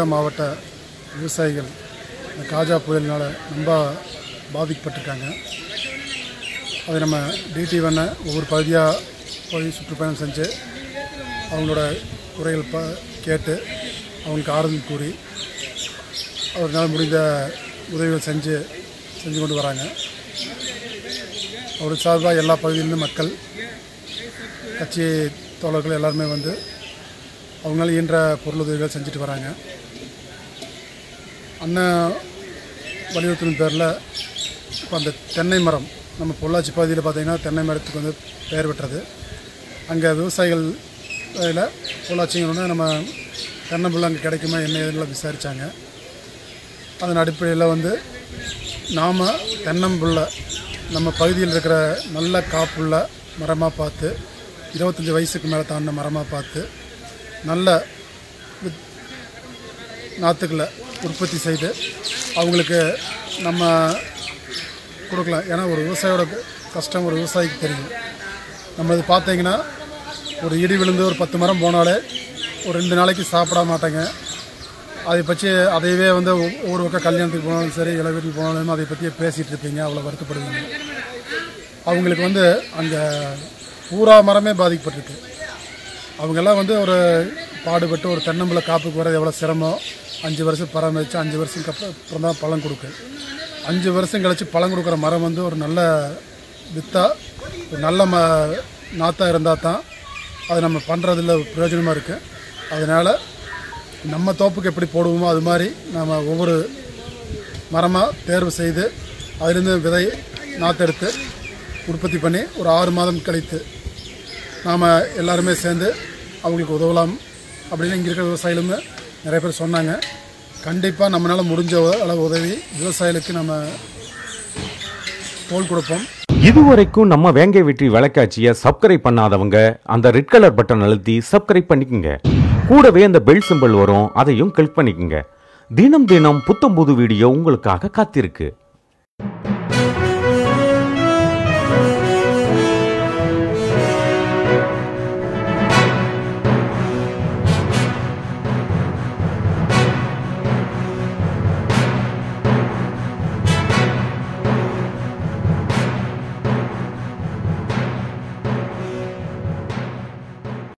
delta மாவட்ட விவசாயிகள் இந்த காஜா புயலினால் ரொம்ப பாதிக்கப்பட்டிருக்காங்க அதை நம்ம டிடி வண்ண ஒவ்வொரு பகுதியாக போய் சுற்றுப்பயணம் செஞ்சு அவங்களோட குறைகள் ப கேட்டு அவங்களுக்கு ஆறுதல் கூறி அவர்களால் முடிந்த உதவிகள் செஞ்சு செஞ்சு கொண்டு வராங்க அவர் சார்பாக எல்லா பகுதியிலிருந்து மக்கள் கட்சி தோழர்கள் எல்லாருமே வந்து அவங்களால இயன்ற பொருளுதவிகள் செஞ்சுட்டு வராங்க அண்ணன் வலியுறுத்தின பேரில் இப்போ அந்த தென்னை மரம் நம்ம பொள்ளாச்சி பகுதியில் பார்த்திங்கன்னா தென்னை மரத்துக்கு வந்து பெயர் பெற்றது அங்கே விவசாயிகள் இதில் பொள்ளாச்சிங்கன்னு நம்ம தென்னம்பிள்ளை அங்கே கிடைக்குமா என்ன ஏதுன்னு விசாரித்தாங்க அதன் அடிப்படையில் வந்து நாம் தென்னம்பிள்ளை நம்ம பகுதியில் இருக்கிற நல்ல காப்புள்ள மரமாக பார்த்து இருபத்தஞ்சி வயசுக்கு மேலே தாண்டின மரமாக பார்த்து நல்ல வித்- நாற்றுக்களை உற்பத்தி செய்து அவங்களுக்கு நம்ம கொடுக்கலாம் ஏன்னா ஒரு விவசாயியோட கஷ்டம் ஒரு விவசாயிக்கு தெரியும் நம்ம இது பார்த்தீங்கன்னா ஒரு இடி விழுந்து ஒரு பத்து மரம் போனாலே ஒரு ரெண்டு நாளைக்கு சாப்பிட மாட்டாங்க அதை பற்றி அதையவே வந்து ஒ- ஒவ்வொரு பக்கம் கல்யாணத்துக்கு போனாலும் சரி இள வீட்டுக்கு போனாலும் அதை பற்றியே பேசிகிட்டு இருப்பீங்க அவ்வளோ வருத்தப்படுவீங்க அவங்களுக்கு வந்து அங்கே பூரா மரமே பாதிக்கப்பட்டிருக்கு அவங்கெல்லாம் வந்து ஒரு பாடுபட்டு ஒரு தென்னம்பிள்ளை காப்புக்கு வர எவ்வளோ சிரமம் அஞ்சு வருஷம் பராமரித்து அஞ்சு வருஷம் அப்புறம் அப்புறம் தான் பழம் கொடுக்கும் அஞ்சு வருஷம் கழித்து பழம் கொடுக்குற மரம் வந்து ஒரு நல்ல வித்தா ஒரு நல்ல ம நாற்றாக இருந்தால் தான் அது நம்ம பண்ணுறதுல பிரயோஜனமாக இருக்குது அதனால் நம்ம தோப்புக்கு எப்படி போடுவோமோ அது மாதிரி நம்ம ஒவ்வொரு மரமாக தேர்வு செய்து அதிலிருந்து விதை நாற்றெடுத்து உற்பத்தி பண்ணி ஒரு ஆறு மாதம் கழித்து நாம் எல்லாருமே சேர்ந்து அவங்களுக்கு உதவலாம் அப்படின்னு இங்கே இருக்கிற விவசாயிகளுமே நிறைய பேர் சொன்னாங்க கண்டிப்பாக நம்மளால் முடிஞ்ச உ- அளவு உதவி விவசாயிகளுக்கு நம்ம தோல் கொடுப்போம் இதுவரைக்கும் நம்ம வேங்கை வெற்றி விளக்காட்சியை சப்ஸ்கிரைப் பண்ணாதவங்க அந்த ரெட் கலர் பட்டன் அழுத்தி சப்ஸ்கிரைப் பண்ணிக்கங்க கூடவே அந்த பெல் சிம்பல் வரும் அதையும் கிளிக் பண்ணிக்கங்க தினம் தினம் புத்தம் புது வீடியோ உங்களுக்காக காத்திருக்கு